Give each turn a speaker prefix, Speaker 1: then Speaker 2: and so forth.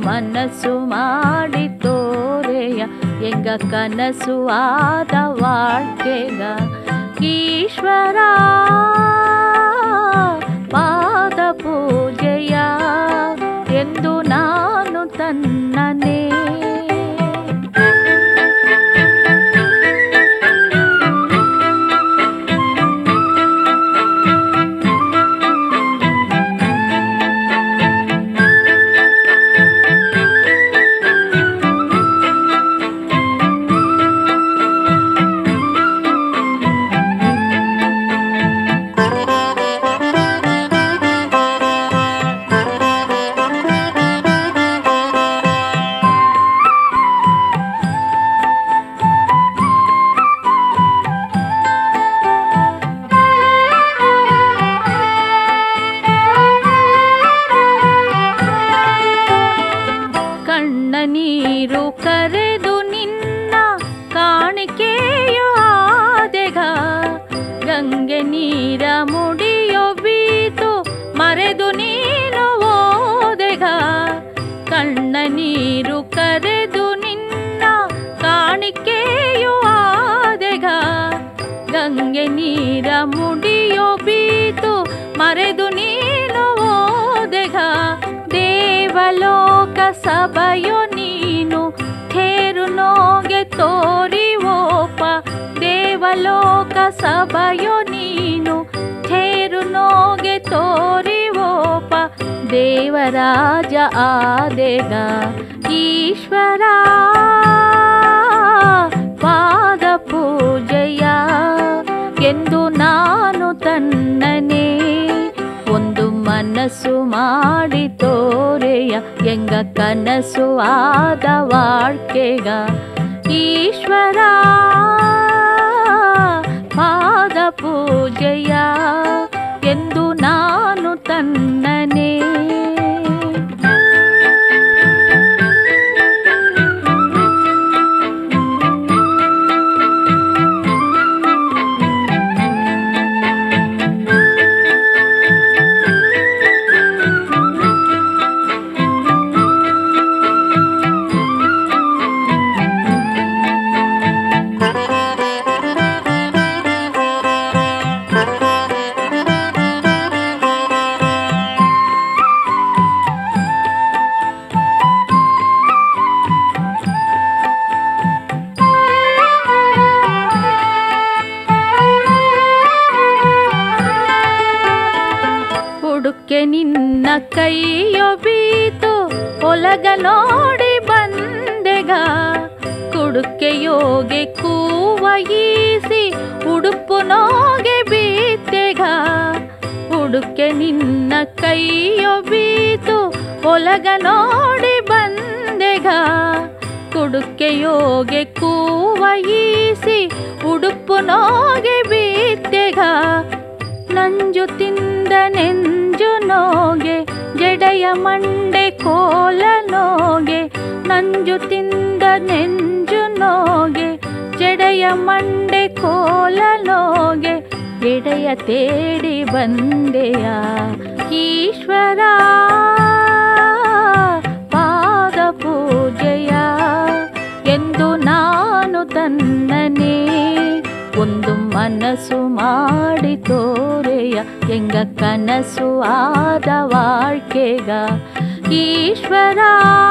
Speaker 1: ಮನಸ್ಸು ಮಾಡಿ ತೋರೆಯ ಎಂಗ ಕನಸು ಆದ வாழ்க்கைಗ ಈಶ್ವರ ಪಾದ ಪೂಜೆಯ ಎಂದು ನಾನು ತನ್ನನೇ ಕಣ್ಣ ನೀರು ಕರೆದು ನಿನ್ನ ಕಾಣಿಕೆಯೋ ಆದೆಗ ಗಂಗೆ ನೀರ ಮುಡಿಯೋ ಬೀತು ಮರೆದು ನೀನು ಓದೆಗ ಕಣ್ಣ ನೀರು ಕರೆದು ನಿನ್ನ ಕಾಣಿಕೆಯೋ ಆದೆಗ ಗಂಗೆ ನೀರ ಮುಡಿಯೋ ಬೀತು ಮರೆದು ನೀನು ಓದೆಗ ದೇವಲೋಕ ಸಭೆಯೋ ನೀನು ಥೇರು ನೋಗೆ ತೋರಿ ಓಪ ದೇವಲೋಕ ಸಭೆಯೋ ನೀನು ಥೇರು ನೋಗೆ ತೋರಿ ಓಪ ದೇವರಾಜ ಆದೆಗ ಈಶ್ವರ ಪಾದ ಪೂಜೆಯ ಎಂದು ನಾನು ತನ್ನನೇ ಒಂದು ಮನಸ್ಸು ಮಾಡಿ ತೋರೆಯ ಎಂಗ ಕನಸು ಆದ வாழ்க்கைಗ ಈಶ್ವರ ಪಾದ ಪೂಜೆಯ ಎಂದು ನಾನು ತನ್ನನೇ ಹುಡುಕೆ ನಿನ್ನ ಕೈಯೋ ಬೀತು ಒಲಗ ನೋಡಿ ಬಂದೆಗ ಕುಡುಕೆಯೋಗೆ ಕೂವ ಈಸಿ ಉಡುಪು ನೋಗೆ ಬೀತೆಗ ಹುಡುಕೆ ನಿನ್ನ ಕೈಯೋ ಬೀತು ಒಲಗ ನೋಡಿ ಬಂದೆಗ ಕುಡುಕೆಯೋಗೆ ಕೂವ ಈಸಿ ಉಡುಪು ನೋಗೆ ಬೀತೆಗ ನಂಜು ತಿಂದ ನೆಂಜು ನೋಗೆ ಜಡೆಯ ಮಂಡೆ ಕೋಲ ನೋಗೆ ನಂಜು ತಿಂದ ನೆಂಜು ನೋಗೆ ಜಡೆಯ ಮಂಡೆ ಕೋಲ ನೋಗೆ ಎಡೆಯ ತೇಡಿ ಬಂದೆಯ ಈಶ್ವರ ಪಾದ ಪೂಜೆಯ ಎಂದು ನಾನು ತನ್ನನೇ ಒಂದು ಮನಸ್ಸು ಮಾಡಿ ತೋರೆಯ ಎಂಗ ಕನಸು ಆದ வாழ்க்கைಗ ಈಶ್ವರ